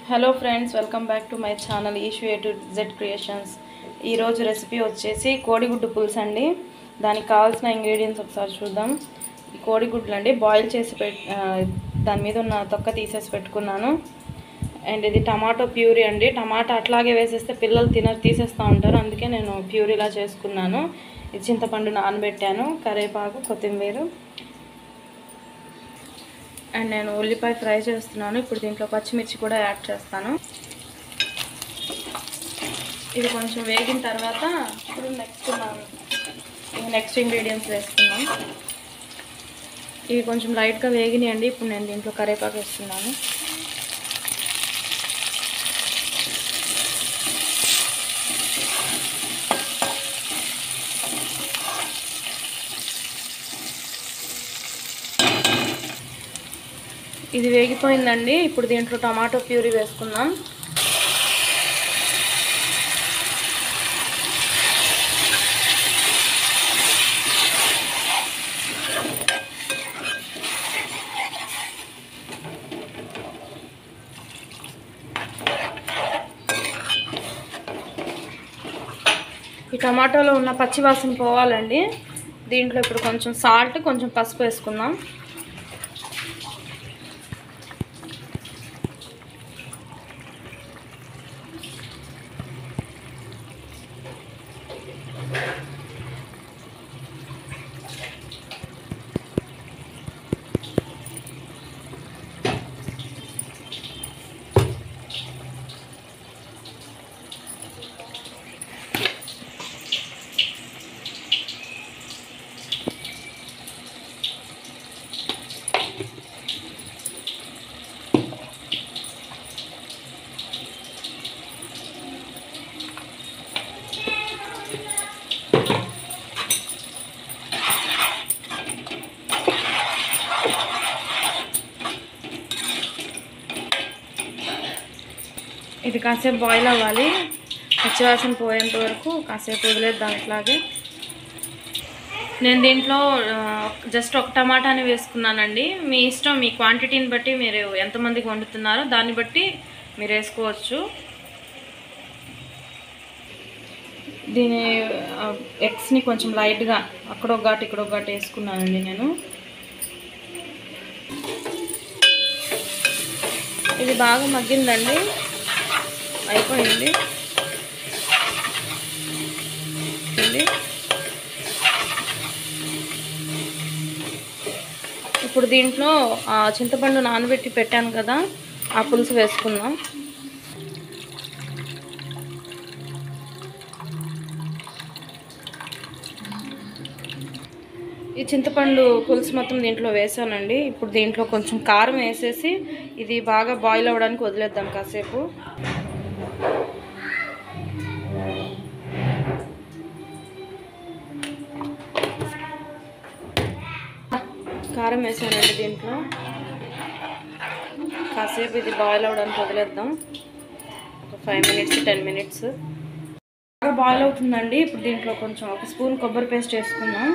Hello friends welcome back to my channel Eeshu A to Z creations ఈరోజు recipe వచ్చేసి కోడిగుడ్డు పులుసు అండి దానికి కావాల్సిన ఇంగ్రీడియంట్స్ ఒకసారి చూద్దాం ఈ కోడిగుడ్లు అండి బాయిల్ చేసి పెట్ ఆ, దాని మీద ఉన్న తొక్క తీసేసి పెట్టుకున్నాను అండ్ ఇది టమాటో ప్యూరీ అండి టమాటా అట్లాగే వేసేస్తే పిల్లలు తిన తీసేస్తూ ఉంటారు అందుకే నేను ప్యూరీలా చేసుకున్నాను ఇది చింతపండు నానబెట్టాను కరివేపాకు కొత్తిమీర అండ్ నేను ఉల్లిపాయ ఫ్రై చేస్తున్నాను ఇప్పుడు దీంట్లో పచ్చిమిర్చి కూడా యాడ్ చేస్తాను ఇది కొంచెం వేగిన తర్వాత ఇప్పుడు నెక్స్ట్ మనం నెక్స్ట్ ఇంగ్రీడియంట్స్ వేసుకుందాం ఇవి కొంచెం లైట్గా వేగినాయండి ఇప్పుడు నేను దీంట్లో కరివేపాకు వేస్తున్నాను ఇది వేగిపోయిందండి ఇప్పుడు దీంట్లో టమాటో ప్యూరీ వేసుకుందాం ఈ టమాటోలో ఉన్న పచ్చి వాసన పోవాలండి దీంట్లో ఇప్పుడు కొంచెం సాల్ట్ కొంచెం పసుపు వేసుకుందాం ఇది కాసేపు బాయిల్ అవ్వాలి పచ్చివాసన పోయేంత వరకు కాసేపు వదిలేద్దాం ఇట్లాగే నేను దీంట్లో జస్ట్ ఒక టమాటాని వేసుకున్నానండి మీ ఇష్టం మీ క్వాంటిటీని బట్టి మీరు ఎంతమందికి వండుతున్నారో దాన్ని బట్టి మీరు వేసుకోవచ్చు దీని ఎగ్స్ని కొంచెం లైట్గా అక్కడ ఒక ఘాటు ఇక్కడ ఒక ఘాటు వేసుకున్నానండి నేను ఇది బాగా మగ్గిందండి అయిపోయింది ఇది. ఇప్పుడు దీంట్లో ఆ చింతపండు నానబెట్టి పెట్టాను కదా ఆ పులుసు వేసుకుందాం ఈ చింతపండు పులుసు మొత్తం దీంట్లో వేసానండి ఇప్పుడు దీంట్లో కొంచెం కారం వేసేసి ఇది బాగా బాయిల్ అవ్వడానికి వదిలేద్దాం కాసేపు కారం వేసానండి దీంట్లో కాసేపు ఇది బాయిల్ అవ్వడానికి వదిలేద్దాం ఒక ఫైవ్ మినిట్స్ టెన్ మినిట్స్ బాగా బాయిల్ అవుతుందండి ఇప్పుడు దీంట్లో కొంచెం ఒక స్పూన్ కొబ్బరి పేస్ట్ వేసుకుందాం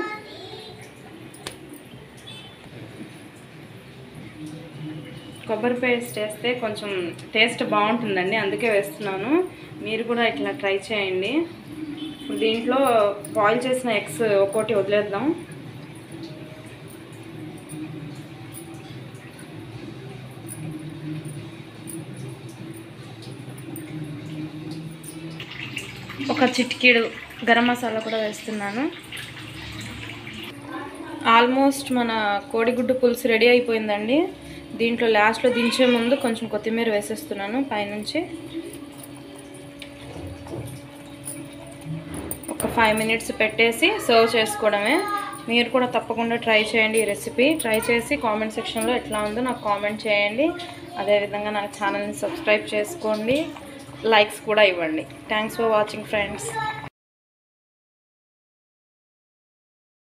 కొబ్బరి పేస్ట్ వేస్తే కొంచెం టేస్ట్ బాగుంటుందండి అందుకే వేస్తున్నాను మీరు కూడా ఇట్లా ట్రై చేయండి ఇప్పుడు దీంట్లో బాయిల్ చేసిన ఎగ్స్ ఒక్కోటి వదిలేద్దాం ఒక చిటికీడు గరం మసాలా కూడా వేస్తున్నాను ఆల్మోస్ట్ మన కోడిగుడ్డు పులుసు రెడీ అయిపోయిందండి దీంట్లో లాస్ట్లో దించే ముందు కొంచెం కొత్తిమీర వేసేస్తున్నాను పైనుంచి ఒక ఫైవ్ మినిట్స్ పెట్టేసి సర్వ్ చేసుకోవడమే మీరు కూడా తప్పకుండా ట్రై చేయండి ఈ రెసిపీ ట్రై చేసి కామెంట్ సెక్షన్లో ఎట్లా ఉందో నాకు కామెంట్ చేయండి అదేవిధంగా నా ఛానల్ని సబ్స్క్రైబ్ చేసుకోండి లైక్స్ కూడా ఇవ్వండి థ్యాంక్స్ ఫర్ వాచింగ్ ఫ్రెండ్స్